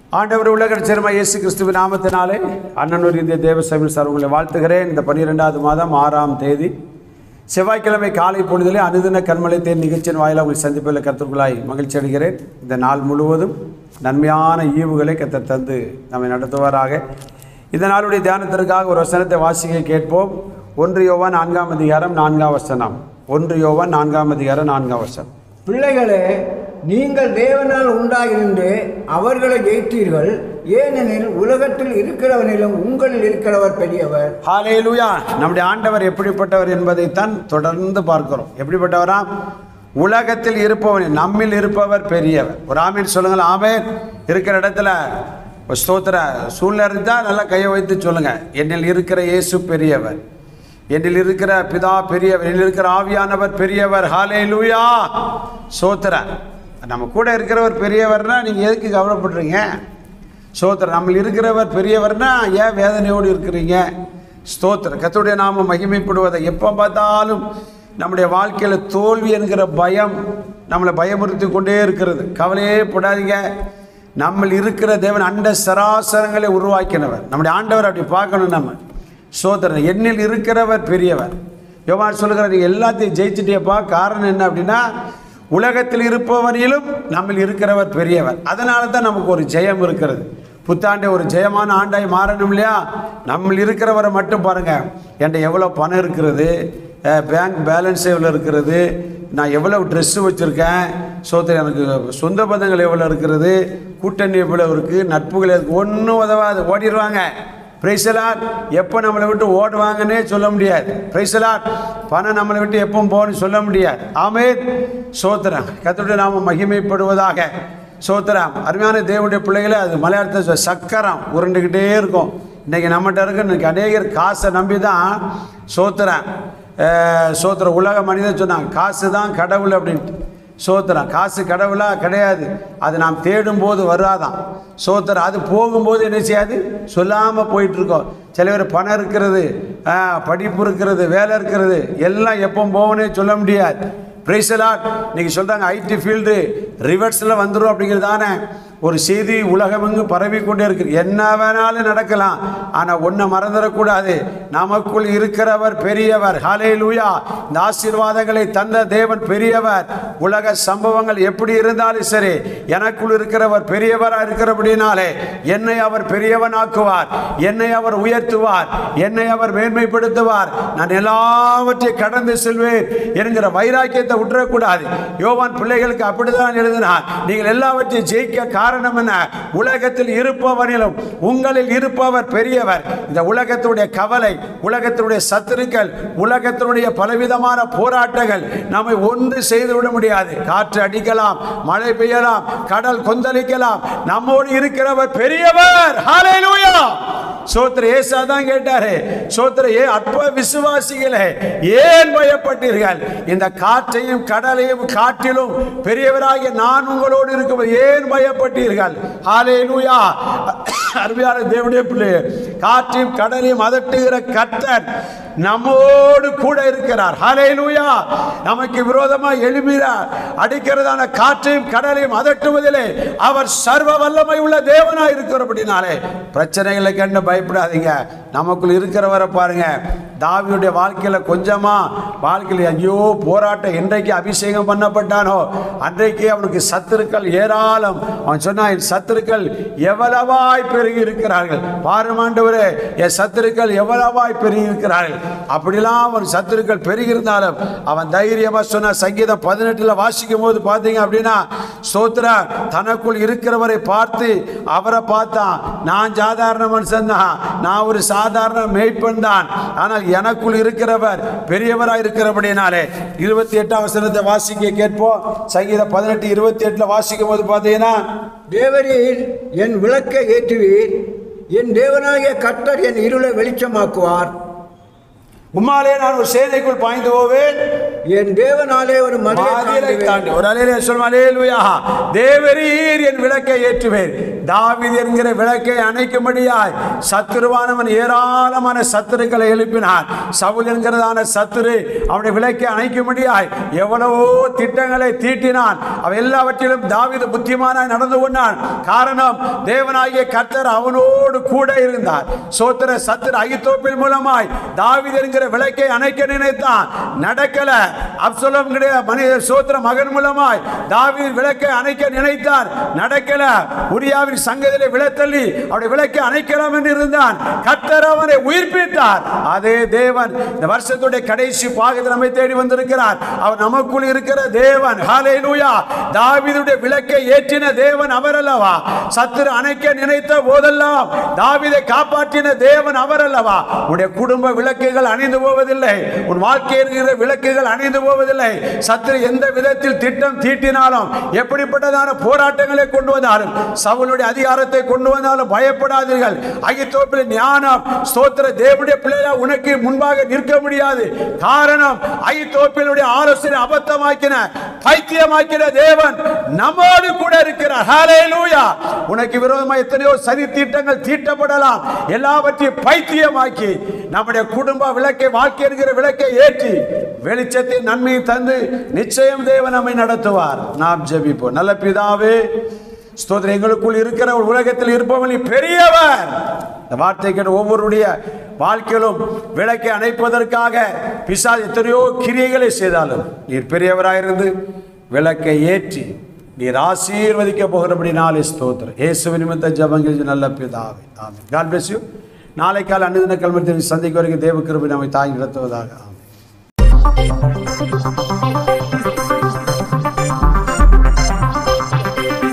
ஆண்டவர் உலக சேர்மா இயேசு கிறிஸ்துவின் நாமத்தினாலே அண்ணனூர் இந்திய தேவசபையில் சார் உங்களை வாழ்த்துகிறேன் இந்த பன்னிரெண்டாவது மாதம் ஆறாம் தேதி செவ்வாய்க்கிழமை காலை பொழுதிலே அனுதின கண்மலை தேர் நிகழ்ச்சியின் வாயிலாக உங்களை சந்திப்பில் கருத்துக்களாய் மகிழ்ச்சி அடைகிறேன் இந்த நாள் முழுவதும் நன்மையான ஈவுகளை கத்தர் தந்து நம்மை நடத்துவாராக இந்த நாளுடைய தியானத்திற்காக ஒரு வசனத்தை வாசிக்க கேட்போம் ஒன்று யோவான் நான்காம் அதிகாரம் நான்காம் வசனம் ஒன்று யோவான் நான்காம் அதிகாரம் நான்காம் வசனம் பிள்ளைகளே நீங்கள் தேவனால் உண்டாயிருந்து அவர்களை ஜெயித்தீர்கள் ஏனெனில் உலகத்தில் இருக்கிறவனிலும் உங்களில் இருக்கிறவர் பெரியவர் ஹalleluya நம்முடைய ஆண்டவர் எப்படிப்பட்டவர் என்பதைத்தான் தொடர்ந்து பார்க்கிறோம் எப்படிப்பட்டவரா உலகத்தில் இருப்பவன் நம்மில் இருப்பவர் பெரியவர் ஒரு ஆமீன் சொல்லுங்கள் ஆமேன் இருக்கிற இடத்துல ஒரு ஸ்தோத்திர சூழ்நிலை இருந்தால் நல்லா கையை வைத்து சொல்லுங்க என்னில் இருக்கிற இயேசு பெரியவர் என்னில் இருக்கிற பிதா பெரியவர் என்னில் இருக்கிற ஆவியானவர் பெரியவர் ஹாலே லூயா சோத்திர நம்ம கூட இருக்கிறவர் பெரியவர்னா நீங்கள் எதுக்கு கவலைப்படுறீங்க ஸ்தோத்திரம் நம்ம இருக்கிறவர் பெரியவர்னா ஏன் வேதனையோடு இருக்கிறீங்க ஸ்தோத்திரம் கர்த்தருடைய நாம மகிமைப்படுவதை எப்போ பார்த்தாலும் நம்முடைய வாழ்க்கையில் தோல்வி என்கிற பயம் நம்மளை பயமுறுத்தி கொண்டே இருக்கிறது கவலையே படாதீங்க நம்ம இருக்கிற தேவன் அண்ட சராசரங்களை உருவாக்கினவர் நம்முடைய ஆண்டவர் அப்படி பார்க்கணும் நம்ம சோதரன் என்னில் இருக்கிறவர் பெரியவர் யோவான் சொல்லுகிற நீங்கள் எல்லாத்தையும் ஜெயிச்சிட்டேப்பா காரணம் என்ன அப்படின்னா உலகத்தில் இருப்பவரிலும் நம்மில் இருக்கிறவர் பெரியவர் அதனால தான் நமக்கு ஒரு ஜெயம் இருக்கிறது புத்தாண்டை ஒரு ஜெயமான ஆண்டாய் மாறணும் இல்லையா நம்மில் இருக்கிறவரை மட்டும் பாருங்க என்கிட்ட எவ்வளோ பணம் இருக்கிறது பேங்க் பேலன்ஸ் எவ்வளோ இருக்கிறது நான் எவ்வளவு ட்ரெஸ்ஸு வச்சுருக்கேன் சோத்திர எனக்கு சொந்த பந்தங்கள் எவ்வளோ இருக்கிறது கூட்டணி எவ்வளோ இருக்குது நட்புகள் எதுக்கு ஒன்றும் உதவாது ஓடிடுவாங்க பிரைசலாட் எப்போ நம்மளை விட்டு ஓடுவாங்கன்னே சொல்ல முடியாது பிரைசலாட் பணம் நம்மளை விட்டு எப்போ போகணும்னு சொல்ல முடியாது ஆமே சோத்திரம் கத்தோடைய நாம மகிமைப்படுவதாக சோத்திரம் அருமையான தேவனுடைய பிள்ளைகளை அது மலையாளத்தை சொல்ல சக்கரம் உருண்டுக்கிட்டே இருக்கும் இன்றைக்கி நம்மகிட்ட இருக்க இன்னைக்கு அநேகர் காசை நம்பி தான் சோத்திரம் சோத்திரம் உலக மனிதன் சொன்னாங்க காசு தான் கடவுள் அப்படின்ட்டு சோத்திரம் காசு கடவுளா கிடையாது அது நாம் தேடும் போது வராதான் சோத்திரம் அது போகும்போது என்ன செய்யாது சொல்லாமல் போயிட்டுருக்கோம் சில பேர் பணம் இருக்கிறது ஆ, படிப்பு இருக்கிறது வேலை இருக்கிறது எல்லாம் எப்போ போகணும்னே சொல்ல முடியாது பிரைசலாட் இன்னைக்கு சொல்கிறாங்க ஐடி ஃபீல்டு ரிவர்ஸில் வந்துடும் அப்படிங்கிறதானே ஒரு செய்தி உலகமெங்கு பரவி கொண்டே இருக்கு என்ன வேணாலும் நடக்கலாம் ஆனால் ஒன்றை மறந்துடக்கூடாது நமக்குள் இருக்கிறவர் பெரியவர் ஹாலே லூயா இந்த ஆசீர்வாதங்களை தந்த தேவன் பெரியவர் உலக சம்பவங்கள் எப்படி இருந்தாலும் சரி எனக்குள் இருக்கிறவர் பெரியவராக இருக்கிறபடினாலே என்னை அவர் பெரியவனாக்குவார் என்னை அவர் உயர்த்துவார் என்னை அவர் மேன்மைப்படுத்துவார் நான் எல்லாவற்றையும் கடந்து செல்வேன் என்கிற வைராக்கியத்தை விட்டுறக்கூடாது யோவான் பிள்ளைகளுக்கு அப்படிதான் எழுதினார் நீங்கள் எல்லாவற்றையும் ஜெயிக்க காரணம் என்ன உலகத்தில் இருப்பவனிலும் உங்களில் இருப்பவர் பெரியவர் இந்த உலகத்துடைய கவலை உலகத்தினுடைய சத்துருக்கள் உலகத்தினுடைய பலவிதமான போராட்டங்கள் நம்மை ஒன்று செய்து விட முடியாது காற்று அடிக்கலாம் மழை பெய்யலாம் கடல் கொந்தளிக்கலாம் நம்மோடு இருக்கிறவர் பெரியவர் ஹalleluya சோத்திர ஏசா தான் கேட்டாரு சோத்திர ஏ அற்ப விசுவாசிகளே ஏன் பயப்பட்டீர்கள் இந்த காற்றையும் கடலையும் காற்றிலும் பெரியவராகிய நான் உங்களோடு இருக்கும் ஏன் பயப்பட்டீர்கள் ஹalleluya அருமையான தேவனுடைய பிள்ளை காற்றையும் கடலையும் அதட்டுகிற கர்த்தர் நம்மோடு கூட இருக்கிறார் ஹalleluya நமக்கு விரோதமா எழும்பினார் அடிக்கிறதான காற்றையும் கடலையும் அதட்டுவதிலே அவர் சர்வ வல்லமை உள்ள தேவனாய் இருக்கிறபடினாலே பிரச்சனைகளை கண்டு பயப்படாதீங்க நமக்குள் இருக்கிறவரை பாருங்க தாவியுடைய வாழ்க்கையில் கொஞ்சமா வாழ்க்கையில் ஐயோ போராட்டம் என்றைக்கு அபிஷேகம் பண்ணப்பட்டானோ அன்றைக்கு அவனுக்கு சத்துருக்கள் ஏராளம் அவன் சொன்னான் என் சத்துருக்கள் எவ்வளவாய் பெருகி இருக்கிறார்கள் பாருமாண்டவரே என் சத்துருக்கள் எவ்வளவாய் பெருகி இருக்கிறார்கள் அப்படிலாம் அவன் சத்துருக்கள் பெருகி இருந்தாலும் அவன் தைரியமா சொன்ன சங்கீதம் பதினெட்டுல வாசிக்கும் போது பார்த்தீங்க அப்படின்னா ஸ்தோத்திர தனக்குள் இருக்கிறவரை பார்த்து அவரை பார்த்தான் நான் சாதாரண மனுஷன் தான் நான் ஒரு சாதாரண மேய்ப்பன் தான் ஆனால் எனக்குள் இருக்கிறவர் பெரியவராக இருக்கிறபடினாலே இருபத்தி எட்டாம் வசனத்தை வாசிக்க கேட்போம் சங்கீதம் பதினெட்டு இருபத்தி எட்டுல வாசிக்கும் போது பார்த்தீங்கன்னா தேவரீர் என் விளக்கை ஏற்றுவீர் என் தேவனாகிய கர்த்தர் என் இருளை வெளிச்சமாக்குவார் உம்மாலே நான் ஒரு சேனைக்குள் பாய்ந்து போவேன் என் தேவனாலே ஒரு மதிலை மாதிரை தாண்டுவேன். தாண்டி ஒரு அலையிலே சொல்லும் அலேலுயா தேவரீர் என் விளக்கை ஏற்றுவேன் தாவீது என்கிற விளக்கை அணைக்கும்படியாய் சத்துருவானவன் ஏராளமான சத்துருக்களை எழுப்பினான் சவுல் என்கிறதான சத்துரு அவனுடைய விளக்கை அணைக்கும்படியாய் எவ்வளவோ திட்டங்களை தீட்டினான் அவ எல்லாவற்றிலும் தாவீது புத்திமானாய் நடந்து கொண்டான் காரணம் தேவனாகிய கர்த்தர் அவனோடு கூட இருந்தார் சோத்திர சத்துரு அகித்தோப்பில் மூலமாய் தாவீது என்கிற விளக்கை அணைக்க நினைத்தான் நடக்கல அப்சலோம் கிடையாது மனித சோத்திர மகன் மூலமாய் தாவீது விளக்கை அணைக்க நினைத்தான் நடக்கல உரியாவின் சங்கதிலே விழத்தள்ளி அவருடைய விளக்கை அணைக்கலாம் என்று இருந்தான் கர்த்தர் அவனை உயிர்ப்பித்தார் அதே தேவன் இந்த வருஷத்துடைய கடைசி பாகத்தில் நம்மை தேடி வந்திருக்கிறார் அவர் நமக்குள் இருக்கிற தேவன் ஹalleluya தாவீதுடைய விளக்கை ஏற்றின தேவன் அவர் அல்லவா சத்துரு அணைக்க நினைத்த போதெல்லாம் தாவீதை காப்பாற்றின தேவன் அவர் அல்லவா உன்னுடைய குடும்ப விளக்குகள் அணிந்து போவதில்லை உன் வாழ்க்கை இருக்கிற விளக்குகள் அணிந்து போவதில்லை சத்துரு எந்த விதத்தில் திட்டம் தீட்டினாலும் எப்படிப்பட்டதான போராட்டங்களை கொண்டு வந்தாலும் சவுளுடைய அதிகாரத்தை கொண்டு வந்தாலும் பயப்படாதீர்கள் அகித்தோப்பில் ஞானம் ஸ்தோத்திர தேவனுடைய பிள்ளையா உனக்கு முன்பாக நிற்க முடியாது காரணம் அகித்தோப்பிலுடைய ஆலோசனை அபத்தமாக்கின பைத்தியமாக்கின தேவன் நம்மோடு கூட இருக்கிறார் ஹalleluya உனக்கு விரோதமாக எத்தனையோ சதி தீட்டங்கள் தீட்டப்படலாம் எல்லாவற்றையும் பைத்தியமாக்கி நம்முடைய குடும்ப விளக்கை வாழ்க்கை என்கிற விளக்கை ஏற்றி வெளிச்சத்தின் நன்மையை தந்து நிச்சயம் தேவன் நம்மை நடத்துவார் நாம் ஜெபிப்போம் நல்ல பிதாவே ஸ்தோத்திரம் எங்களுக்குள் இருக்கிற ஒரு உலகத்தில் இருப்பவன் நீ பெரியவர் இந்த வார்த்தை கேட்ட ஒவ்வொருடைய வாழ்க்கையிலும் விளக்கை அணைப்பதற்காக பிசாசு எத்தனையோ கிரியைகளை செய்தாலும் நீர் பெரியவராயிருந்து விளக்கை ஏற்றி நீர் ஆசீர்வதிக்க போகிறபடி நாளை ஸ்தோத்திரம் இயேசு நிமித்த ஜபங்கள் நல்ல பிதாவே ஆமென் காட் பிளஸ் யூ நாளை கால அனுதின கல்மத்தில் சந்திக்க வரைக்கும் தேவ கிருபை நம்மை தாங்கி நடத்துவதாக ஆமென்